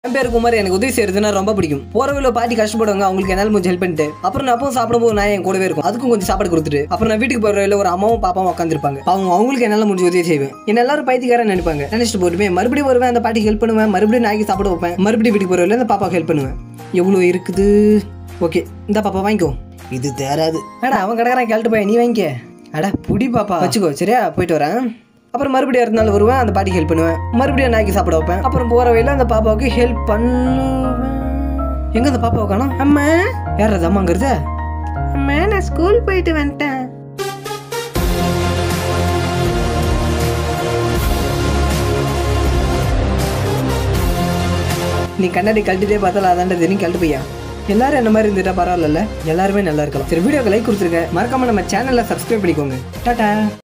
என் பேர் குமார் எனக்கு உதவி செய்யறதுன்னா ரொம்ப பிடிக்கும் போற வழியில பாட்டி கஷ்டப்படுவாங்க அவங்களுக்கு என்னால கொஞ்சம் ஹெல்ப் பண்ணிட்டு அப்புறம் நான் அப்பவும் சாப்பிடும்போது நான் என் கூடவே இருக்கும் அதுக்கும் கொஞ்சம் சாப்பாடு கொடுத்துட்டு அப்புறம் நான் வீட்டுக்கு போற வழியில ஒரு அம்மாவும் பாப்பாவும் உட்காந்துருப்பாங்க அவங்க அவங்களுக்கு என்னால முடிஞ்ச உதவி செய்வேன் என்ன எல்லாரும் பைத்தியக்காரன் நினைப்பாங்க நினைச்சிட்டு போட்டுமே மறுபடியும் வருவேன் அந்த பாட்டிக்கு ஹெல்ப் பண்ணுவேன் மறுபடியும் நாய்க்கு சாப்பிட வைப்பேன் மறுபடியும் வீட்டுக்கு போற வழியில அந்த பாப்பாவுக்கு ஹெல்ப் பண்ணுவேன் எவ்வளோ இருக்குது ஓகே இந்த பாப்பா வாங்கிக்கோ இது தேராது அடா அவன் கடைக்காரன் கேள்ட்டு போய் நீ வாங்கிக்க அட புடி பாப்பா வச்சுக்கோ சரியா போயிட்டு வரேன் அப்புறம் மறுபடியும் அடுத்த நாள் வருவேன் அந்த பாட்டிக்கு ஹெல்ப் பண்ணுவேன் மறுபடியும் நாய்க்கு சாப்பிட வைப்பேன் அப்புறம் போற வழியில அந்த பாப்பாவுக்கு ஹெல்ப் பண்ணுவேன் எங்க அந்த பாப்பாவை காணோம் அம்மா யார் அது அம்மாங்கிறது அம்மா நான் ஸ்கூல் போயிட்டு வந்துட்டேன் நீ கண்ணாடி கழட்டிட்டே பார்த்தாலும் அதான்டா தெரியும் கழட்டு பையா எல்லாரும் என்ன மாதிரி இருந்துட்டா பரவாயில்ல எல்லாருமே நல்லா இருக்கலாம் சரி வீடியோக்கு லைக் கொடுத்துருங்க மறக்காம நம்ம சேனலை சப்ஸ்கிரைப் பண்ணிக்கோங்க டாடா